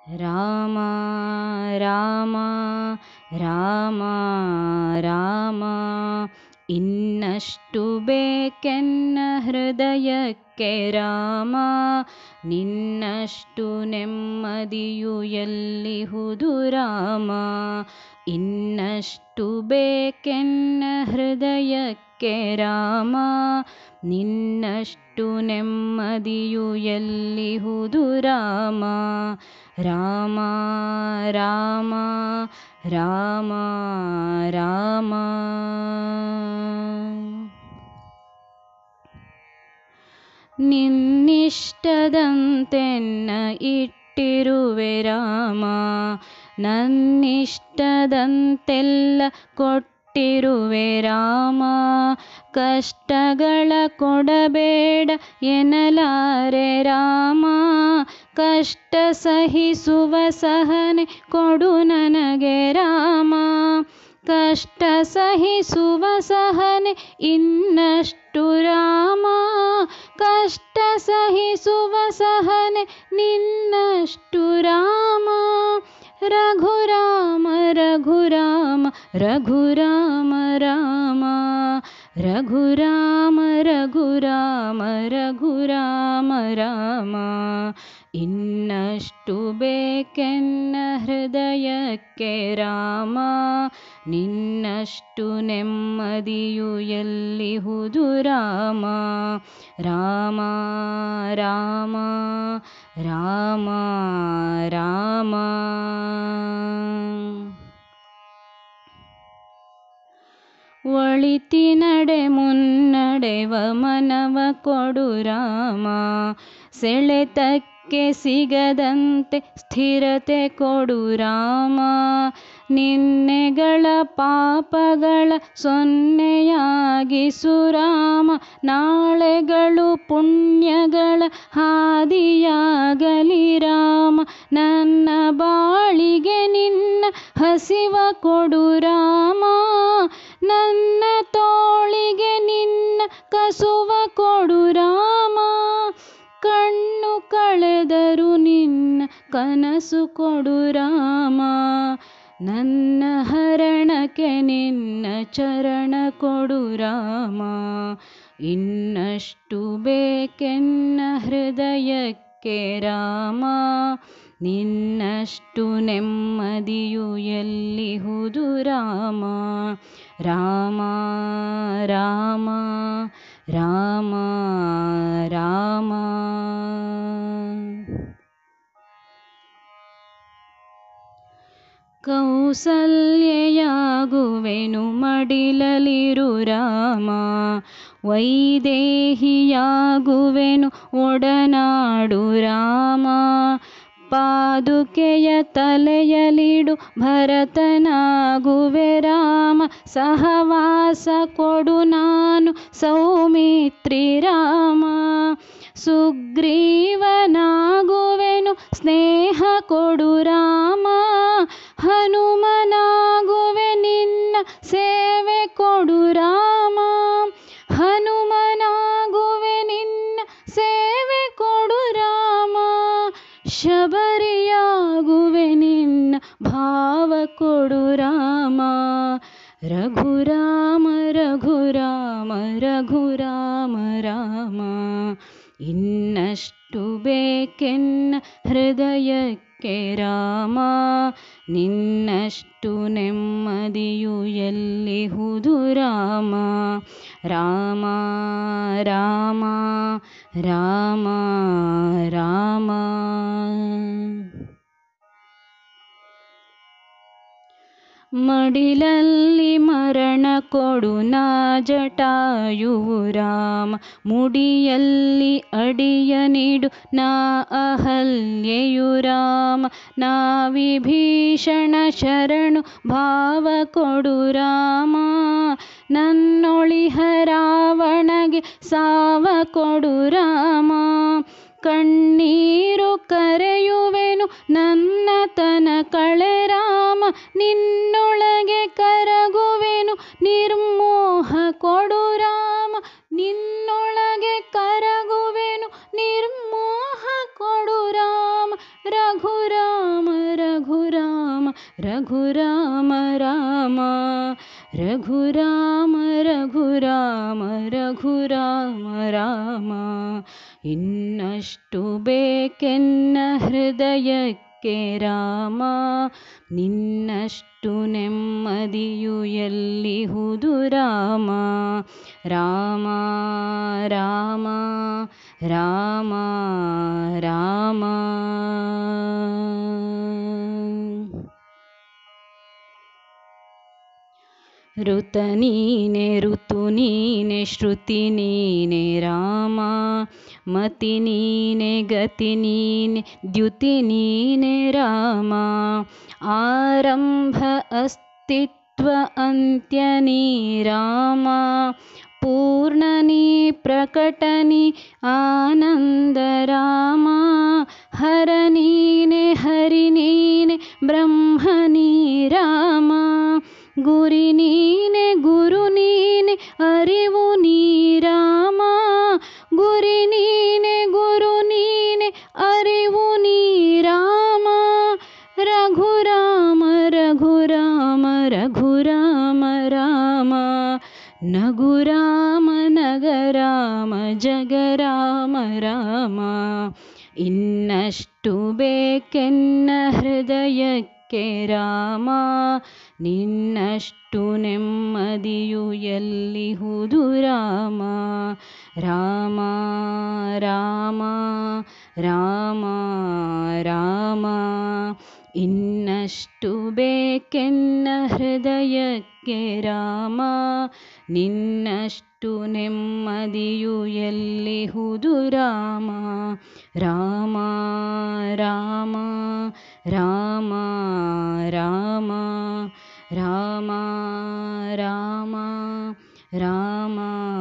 ರಾಮ ರಾಮ ರಾಮ ರಾಮ ಇನ್ನಷ್ಟು ಬೇಕೆನ್ನ ಹೃದಯಕ್ಕೆ ರಾಮ ನಿನ್ನಷ್ಟು ನೆಮ್ಮದಿಯು ಎಲ್ಲಿಹುದು ರಾಮ ಇನ್ನಷ್ಟು ಬೇಕೆನ್ನ ಹೃದಯಕ್ಕೆ ರಾಮ ನಿನ್ನಷ್ಟು ನೆಮ್ಮದಿಯು ಎಲ್ಲಿಹುದು ರಾಮ ರಾಮ ರಾಮ ರಾಮ ರಾಮ ನಿನ್ನಿಷ್ಟದಂತೆನ್ನ ಇಟ್ಟಿರುವೆ ರಾಮ ನನ್ನಿಷ್ಟದಂತೆಲ್ಲ ಕೊಟ್ಟಿರುವೆ ರಾಮ ಕಷ್ಟಗಳ ಕೊಡಬೇಡ ಎನ್ನಲಾರೆ ರಾಮ ಕಷ್ಟ ಸಹಿಸುವ ಸಹನೆ ಕೊಡು ನನಗೆ ರಾಮ ಕಷ್ಟ ಸಹಿಸುವ ಸಹನೆ ಇನ್ನಷ್ಟು ರಾಮ ಕಷ್ಟ ಸಹಿಸುವ ಸಹನೆ ನಿನ್ನಷ್ಟು ರಾಮ ರಘುರಾಮ ರಘುರಾಮ ರಘುರಾಮ ರಾಮ ರಘುರಾಮ ರಘುರಾಮ ರಘುರಾಮ ರಾಮ ಇನ್ನಷ್ಟು ಬೇಕೆನ್ನ ಹೃದಯಕ್ಕೆ ರಾಮ ನಿನ್ನಷ್ಟು ನೆಮ್ಮದಿಯು ಎಲ್ಲಿಹುದು ರಾಮ ರಾಮ ರಾಮ ರಾಮ ರಾಮ ಒಳಿತಿನಡೆ ಮುನ್ನಡೆವ ಮನವ ಕೊಡು ರಾಮ ಸೆಳೆತಕ್ಕೆ ಸಿಗದಂತೆ ಸ್ಥಿರತೆ ಕೊಡು ರಾಮ ನಿನ್ನೆಗಳ ಪಾಪಗಳ ಸೊನ್ನೆಯಾಗಿಸು ರಾಮ ನಾಳೆಗಳು ಪುಣ್ಯಗಳ ಹಾದಿಯಾಗಲಿ ರಾಮ ನನ್ನ ಬಾಳಿಗೆ ನಿನ್ನ ಹಸಿವ ಕೊಡು ರಾಮ ನನ್ನ ತೋಳಿಗೆ ನಿನ್ನ ಕಸುವ ಕೊಡು ರಾಮ ಕಣ್ಣು ಕಳೆದರು ನಿನ್ನ ಕನಸು ಕೊಡು ರಾಮ ನನ್ನ ಹರಣಕ್ಕೆ ನಿನ್ನ ಚರಣ ಕೊಡು ರಾಮ ಇನ್ನಷ್ಟು ಬೇಕೆನ್ನ ಹೃದಯಕ್ಕೆ ರಾಮ ನಿನ್ನಷ್ಟು ನೆಮ್ಮದಿಯು ಎಲ್ಲಿಹುದು ರಾಮ ರಾಮ ರಾಮ ರಾಮ ರಾಮ ಕೌಸಲ್ಯೆಯಾಗುವೆನು ಮಡಿಲಲಿರು ರಾಮ ವೈದೇಹಿಯಾಗುವೆನು ಒಡನಾಡು ರಾಮ ಪಾದುಕೆಯ ತಲೆಯಲಿಡು ಭರತನಾಗುವೆ ರಾಮ ಸಹವಾಸ ಕೊಡು ನಾನು ಸೌಮಿತ್ರಿ ರಾಮ ಸುಗ್ರೀವನಾಗುವೆನು ಸ್ನೇಹ ಕೊಡು ರಾಮ ಹನುಮನಾಗುವೆ ನಿನ್ನ ಸೇವೆ ಕೊಡು ರಾಮ ಹನುಮನಾಗುವೆ ನಿನ್ನ ಸೇವೆ ಕೊಡು ರಾಮ ಶಬರಿಯಾಗುವೆ ನಿನ್ನ ಭಾವ ಕೊಡು ರಾಮ ರಘುರಾಮ ರಘುರಾಮ ರಘುರಾಮ ರಾಮ ಇನ್ನಷ್ಟು ಬೇಕೆನ್ನ ಹೃದಯಕ್ಕೆ ರಾಮ ನಿನ್ನಷ್ಟು ನೆಮ್ಮದಿಯು ಎಲ್ಲಿಹುದು ರಾಮ ರಾಮ ರಾಮ ರಾಮ ರಾಮ ಮಡಿಲಲ್ಲಿ ಮರಣ ಕೊಡು ನಾ ಜಟಾಯುವು ರಾಮ ಮುಡಿಯಲ್ಲಿ ಅಡಿಯ ನೀಡು ನಾ ಅಹಲ್ಯೆಯು ರಾಮ ನಾ ವಿಭೀಷಣ ಶರಣು ಭಾವ ಕೊಡು ರಾಮ ನನ್ನೊಳಿಹ ರಾವಣಗೆ ಸಾವ ಕೊಡು ರಾಮ ಕಣ್ಣೀರು ಕರೆಯುವೆನು ನನ್ನ ತನ ಕಳೆ ರಾಮ ನಿನ್ನೊಳಗೆ ಕರಗುವೆನು ನಿರ್ಮೋಹ ಕೊಡು ರಾಮ ನಿನ್ನೊಳಗೆ ಕರಗುವೆನು ನಿರ್ಮೋಹ ಕೊಡು ರಾಮ ರಘುರ ರಾಮ ರಘುರಾಮ ರಘುರಾಮ ರಾಮ ರಘುರಾಮ ರಘುರಾಮ ರಘುರಾಮ ರಾಮ ಇನ್ನಷ್ಟು ಬೇಕೆನ್ನ ಹೃದಯಕ್ಕೆ ರಾಮ ನಿನ್ನಷ್ಟು ನೆಮ್ಮದಿಯು ಎಲ್ಲಿಹುದು ರಾಮ ರಾಮ ರಾಮ ರಾಮ ರಾಮ ಋತ ನೀನೆ ಋತು ನೀನೆ ಶ್ರುತಿ ನೀನೆ ರಾಮ ಮತಿ ನೀನೆ ಗತಿ ನೀನೆ ದ್ಯುತಿ ನೀನೆ ರಾಮ ಆರಂಭ ಅಸ್ತಿತ್ವ ಅಂತ್ಯ ನೀ ರಾಮ ಪೂರ್ಣನಿ ಪ್ರಕಟನಿ ಆನಂದ ರಾಮ ಹರ ನೀನೆ ಹರಿ ನೀನೆ ಬ್ರಹ್ಮನಿ ರಾಮ ಗುರಿ ನೀನೆ ಗುರು ನೀನೆ ಅರಿವು ನೀ ರಾಮ ಗುರಿ ನೀನೆ ಗುರು ನೀನೆ ಅರಿವು ನೀ ರಾಮ ರಘುರಾಮ ರಘುರಾಮ ರಘುರಾಮ ರಾಮ ನಗುರಾಮ ನಗರಾಮ ಜಗರಾಮ ರಾಮ ಇನ್ನಷ್ಟು ಬೇಕೆನ್ನ ಹೃದಯಕ್ಕೆ ರಾಮ ನಿನ್ನಷ್ಟು ನೆಮ್ಮದಿಯು ಎಲ್ಲಿಹುದು ರಾಮ ರಾಮ ರಾಮ ರಾಮ ರಾಮ ಇನ್ನಷ್ಟು ಬೇಕೆನ್ನ ಹೃದಯಕ್ಕೆ ರಾಮ ನಿನ್ನಷ್ಟು ನೆಮ್ಮದಿಯು ಎಲ್ಲಿಹುದು ರಾಮ ರಾಮ ರಾಮ ರಾಮ ರಾಮ ರಾಮ ರಾಮ ರಾಮ